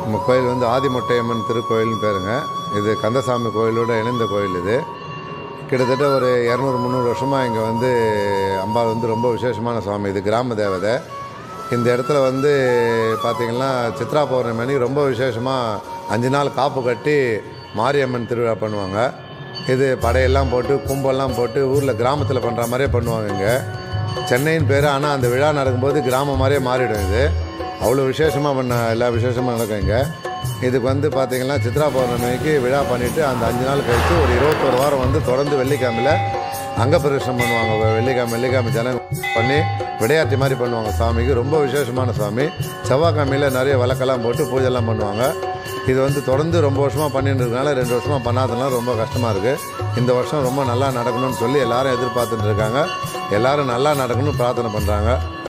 நம்ம கோயில் வந்து ஆதிமொட்டையம்மன் திருக்கோயில்னு பேருங்க இது கந்தசாமி கோயிலோட இணைந்த கோயில் இது கிட்டத்தட்ட ஒரு இரநூறு முந்நூறு வருஷமாக இங்கே வந்து அம்பாள் வந்து ரொம்ப விசேஷமான சுவாமி இது கிராம தேவதை இந்த இடத்துல வந்து பார்த்திங்கன்னா சித்ரா பௌர்ணமி அன்னைக்கு ரொம்ப விசேஷமாக அஞ்சு நாள் காப்பு கட்டி மாரியம்மன் திருவிழா பண்ணுவாங்க இது படையெல்லாம் போட்டு கும்பெல்லாம் போட்டு ஊரில் கிராமத்தில் பண்ணுற மாதிரியே பண்ணுவாங்க இங்கே சென்னையின் பேர் ஆனால் அந்த விழா நடக்கும்போது கிராமம் மாதிரியே மாறிடும் இது அவ்வளோ விசேஷமாக பண்ண எல்லா விசேஷமாக நடக்கும் இங்கே இதுக்கு வந்து பார்த்தீங்கன்னா சித்ரா பௌர்ணமிக்கு விழா பண்ணிவிட்டு அந்த அஞ்சு நாள் கழித்து ஒரு இருபத்தொரு வாரம் வந்து தொடர்ந்து வெள்ளிக்கிழமையில் அங்க பிரவேசனம் பண்ணுவாங்க வெ- வெள்ளிக்கிழமை வெள்ளிக்கிழமை ஜனம் பண்ணி விளையாட்டு மாதிரி பண்ணுவாங்க சாமிக்கு ரொம்ப விசேஷமான சாமி செவ்வாய்க்கிழமையில் நிறைய விளக்கெல்லாம் போட்டு பூஜைலாம் பண்ணுவாங்க இது வந்து தொடர்ந்து ரொம்ப வருஷமாக பண்ணிட்டு இருக்கனால ரெண்டு வருஷமாக பண்ணாதனால ரொம்ப கஷ்டமாக இருக்குது இந்த வருஷம் ரொம்ப நல்லா நடக்கணும்னு சொல்லி எல்லாரும் எதிர்பார்த்துட்டு இருக்காங்க எல்லாரும் நல்லா நடக்கணும்னு பிரார்த்தனை பண்ணுறாங்க